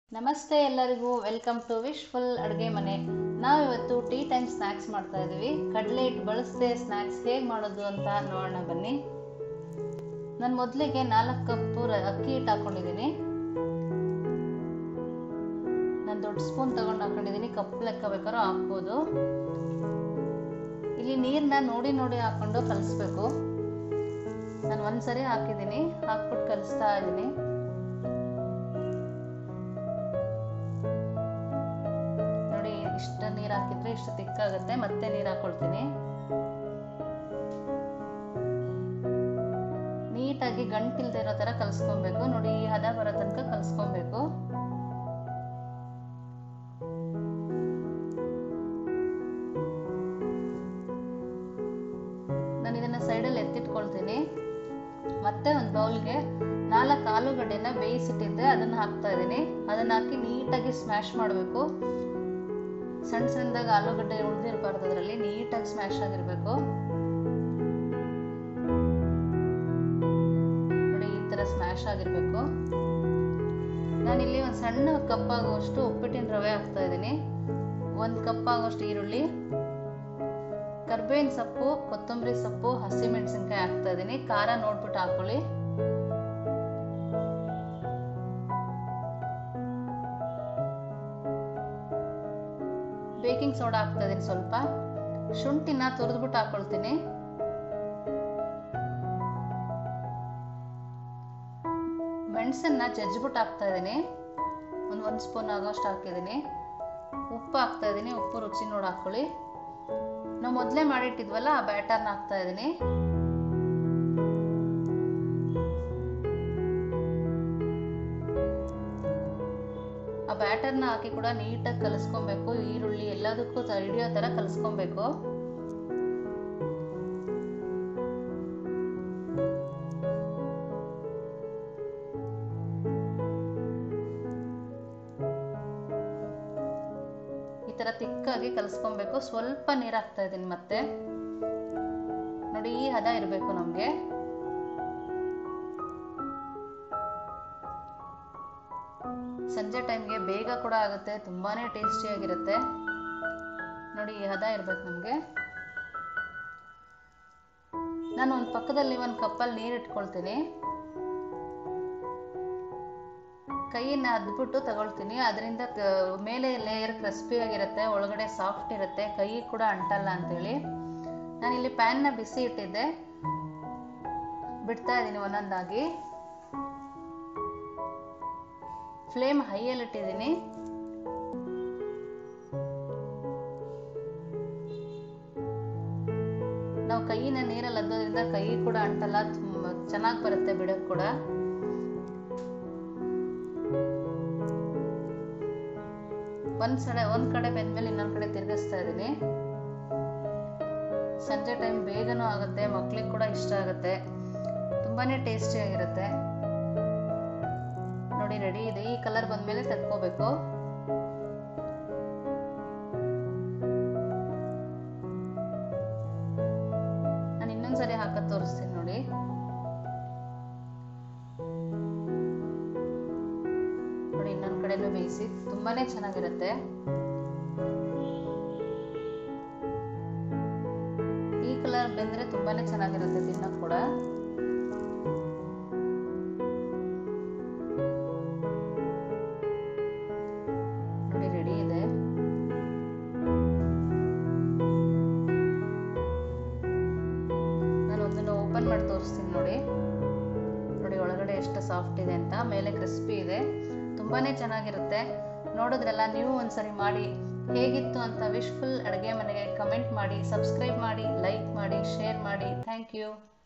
ನಮಸ್ತೆ ಎಲ್ಲರಿಗೂ welcome to wish full ಅಡುಗೆ ಮನೆ ನಾವಿವತ್ತು ಟೀ ಟೈಮ್ ಸ್ನ್ಯಾಕ್ಸ್ ಮಾಡ್ತಾ ಇದ್ದೀವಿ ಕಡಲೆ ಹಿಟ್ಟು ಬಳಸದೆ ಸ್ನ್ಯಾಕ್ಸ್ ಹೇಗೆ ಮಾಡೋದು ಅಂತ ನೋಡೋಣ ಬನ್ನಿ ನಾನು ಮೊದಲಿಗೆ ನಾಲ್ಕು ಕಪ್ಪು ರ- ಅಕ್ಕಿ ಹಿಟ್ಟು ಹಾಕೊಂಡಿದ್ದೀನಿ ನಾನು ದೊಡ್ಡ ಸ್ಪೂನ್ ತಗೊಂಡು ಹಾಕೊಂಡಿದ್ದೀನಿ ಕಪ್ ಲೆಕ್ಕ ಬೇಕಾದ್ರೂ ಹಾಕ್ಬೋದು ಇಲ್ಲಿ ನೀರನ್ನ ನೋಡಿ ನೋಡಿ ಹಾಕೊಂಡು ಕಲಿಸ್ಬೇಕು ನಾನು ಒಂದ್ಸರಿ ಹಾಕಿದ್ದೀನಿ ಹಾಕ್ಬಿಟ್ಟು ಕಲಿಸ್ತಾ ಇದ್ದೀನಿ ನೋಡಿ ಇಷ್ಟ ನೀರು ಹಾಕಿದ್ರೆ ಇಷ್ಟು ತಿಕ್ಕಾಗುತ್ತೆ ಮತ್ತೆ ನೀರು ಹಾಕೊಳ್ತೀನಿ ನೀಟಾಗಿ ಗಂಟಿಲ್ದೇ ಇರೋ ತರ ಕಲ್ಸ್ಕೊಬೇಕು ನೋಡಿ ಈ ಹದ ಬರೋ ತನಕ ಕಲ್ಸ್ಕೊಬೇಕು ನಾನು ಇದನ್ನ ಸೈಡಲ್ಲಿ ಎತ್ತಿಟ್ಕೊಳ್ತೀನಿ ಮತ್ತೆ ಒಂದು ಬೌಲ್ಗೆ ನಾಲ್ಕು ಆಲೂಗಡ್ಡೆನ ಬೇಯಿಸಿಟ್ಟಿದ್ದೆ ಅದನ್ನ ಹಾಕ್ತಾ ಇದ್ದೀನಿ ಅದನ್ನ ಹಾಕಿ ನೀಟಾಗಿ ಸ್ಮ್ಯಾಶ್ ಮಾಡಬೇಕು ಸಣ್ಣ ಸಣ್ಣದಾಗಿ ಆಲೂಗಡ್ಡೆ ಉಳಿದಿರಬಾರ್ದು ಅದರಲ್ಲಿ ನೀಟಾಗಿ ಸ್ಮ್ಯಾಶ್ ಆಗಿರಬೇಕು ನೋಡಿ ಈ ಥರ ಸ್ಮ್ಯಾಶ್ ಆಗಿರಬೇಕು ನಾನಿಲ್ಲಿ ಒಂದು ಸಣ್ಣ ಕಪ್ ಆಗುವಷ್ಟು ಉಪ್ಪಿಟ್ಟಿನ ರವೆ ಹಾಕ್ತಾ ಇದ್ದೀನಿ ಒಂದು ಕಪ್ ಆಗುವಷ್ಟು ಈರುಳ್ಳಿ ಕರ್ಬೇವಿನ ಸೊಪ್ಪು ಕೊತ್ತಂಬರಿ ಸೊಪ್ಪು ಹಸಿಮೆಣಸಿನ್ಕಾಯಿ ಹಾಕ್ತಾ ಇದ್ದೀನಿ ಖಾರ ನೋಡ್ಬಿಟ್ಟು ಹಾಕೊಳ್ಳಿ ಬೇಕಿಂಗ್ ಸೋಡಾ ಹಾಕ್ತಾ ಇದ್ದೀನಿ ಸ್ವಲ್ಪ ಶುಂಠಿನ ತುರಿದ್ಬಿಟ್ಟು ಹಾಕೊಳ್ತೀನಿ ಮೆಣಸನ್ನ ಜಜ್ಜಿಬಿಟ್ಟು ಹಾಕ್ತಾ ಇದ್ದೀನಿ ಒಂದು ಒಂದು ಸ್ಪೂನ್ ಆಗೋಷ್ಟು ಹಾಕಿದ್ದೀನಿ ಉಪ್ಪು ಹಾಕ್ತಾ ಇದ್ದೀನಿ ಉಪ್ಪು ರುಚಿ ನೋಡಿ ಹಾಕೊಳ್ಳಿ ನಾವು ಮೊದಲೇ ಮಾಡಿಟ್ಟಿದ್ವಲ್ಲ ಆ ಬ್ಯಾಟರ್ನ ಹಾಕ್ತಾ ಇದ್ದೀನಿ ಆ ಬ್ಯಾಟರ್ನ ಹಾಕಿ ಕೂಡ ನೀಟಾಗಿ ಕಲಿಸ್ಕೊಬೇಕು ಈರುಳ್ಳಿ ಎಲ್ಲದಕ್ಕೂ ತ- ಹಿಡಿಯೋ ಥರ ಕಲಿಸ್ಕೊಬೇಕು ಈ ಥರ ತಿಕ್ಕಾಗಿ ಕಲಿಸ್ಕೊಬೇಕು ಸ್ವಲ್ಪ ನೀರು ಹಾಕ್ತಾ ಇದ್ದೀನಿ ಮತ್ತೆ ನೋಡಿ ಈ ಹದ ಇರಬೇಕು ನಮಗೆ ಸಂಜೆ ಟೈಮ್ಗೆ ಬೇಗ ಕೂಡ ಆಗುತ್ತೆ ತುಂಬಾನೇ ಟೇಸ್ಟಿಯಾಗಿರುತ್ತೆ ನೋಡಿ ಈ ಹದ ಇರ್ಬೇಕು ನಮಗೆ ನಾನು ಒಂದು ಪಕ್ಕದಲ್ಲಿ ಒಂದು ಕಪ್ಪಲ್ಲಿ ನೀರು ಇಟ್ಕೊಳ್ತೀನಿ ಕೈಯನ್ನ ಅದ್ಬಿಟ್ಟು ತಗೊಳ್ತೀನಿ ಅದರಿಂದ ಮೇಲೆ ಲೇಯರ್ ಕ್ರಿಸ್ಪಿ ಆಗಿರುತ್ತೆ ಒಳಗಡೆ ಸಾಫ್ಟ್ ಇರುತ್ತೆ ಕೈ ಕೂಡ ಅಂಟಲ್ಲ ಅಂತೇಳಿ ನಾನಿಲ್ಲಿ ಪ್ಯಾನ್ನ ಬಿಸಿ ಇಟ್ಟಿದ್ದೆ ಬಿಡ್ತಾ ಇದ್ದೀನಿ ಒಂದೊಂದಾಗಿ ಫ್ಲೇಮ್ ಹೈಯಲ್ಲಿ ಇಟ್ಟಿದ್ದೀನಿ ನಾವು ಕೈಯಿನ ನೀರಲ್ಲಿ ಅದ್ದೋದ್ರಿಂದ ಕೈ ಕೂಡ ಅಂಟಲ್ಲ ತುಂಬ ಚೆನ್ನಾಗಿ ಬರುತ್ತೆ ಬಿಡೋಕೆ ಕೂಡ ಒಂದ್ ಸಡೆ ಒಂದ್ ಕಡೆ ಬೆಂದ್ಮೇಲೆ ಇನ್ನೊಂದ್ ಕಡೆ ತಿರ್ಗಿಸ್ತಾ ಇದ್ದೀನಿ ಸಂಜೆ ಟೈಮ್ ಬೇಗನೂ ಆಗುತ್ತೆ ಮಕ್ಳಿಗೆ ಕೂಡ ಇಷ್ಟ ಆಗುತ್ತೆ ತುಂಬಾನೇ ಟೇಸ್ಟಿ ಆಗಿರುತ್ತೆ ನೋಡಿ ರೆಡಿ ಇದೆ ಈ ಕಲರ್ ಬಂದ್ಮೇಲೆ ತಕ್ಕೋಬೇಕು ನಾನು ಇನ್ನೊಂದ್ಸರಿ ಹಾಕದ್ ತೋರಿಸ್ತೀನಿ ನೋಡಿ ನೋಡಿ ಇನ್ನೊಂದ್ ಕಡೆನೂ ಬೇಯಿಸಿ ತುಂಬಾನೇ ಚೆನ್ನಾಗಿರುತ್ತೆ ಈ ಕಲರ್ ಬೆಂದ್ರೆ ತುಂಬಾನೇ ಚೆನ್ನಾಗಿರುತ್ತೆ ತಿನ್ನೋಕ್ ಕೂಡ ನೋಡಿ ರೆಡಿ ಇದೆ ನಾನು ಒಂದನ್ನು ಓಪನ್ ಮಾಡಿ ತೋರಿಸ್ತೀನಿ ನೋಡಿ ನೋಡಿ ಒಳಗಡೆ ಎಷ್ಟು ಸಾಫ್ಟ್ ಇದೆ ಅಂತ ಮೇಲೆ ಕ್ರಿಸ್ಪಿ ಇದೆ ತುಂಬಾನೇ ಚೆನ್ನಾಗಿರುತ್ತೆ ನೋಡಿದ್ರಲ್ಲ ನೀವು ಒಂದ್ಸರಿ ಮಾಡಿ ಹೇಗಿತ್ತು ಅಂತ ವಿಶ್ಫುಲ್ ಅಡುಗೆ ಮನೆಗೆ ಕಮೆಂಟ್ ಮಾಡಿ ಸಬ್ಸ್ಕ್ರೈಬ್ ಮಾಡಿ ಲೈಕ್ ಮಾಡಿ ಶೇರ್ ಮಾಡಿ ಥ್ಯಾಂಕ್ ಯು